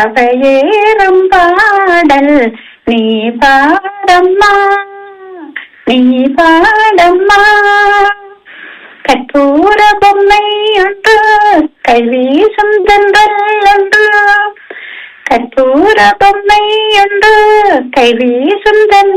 பறவையேறும் பாடல் நீ பாடம்மா நீ பாடம்மா கற்பூர பொம்மை ஒன்று கைவீசும் தென்றல் ஒன்று கற்பூர பொம்மை ஒன்று கைவீசும் தென்றல்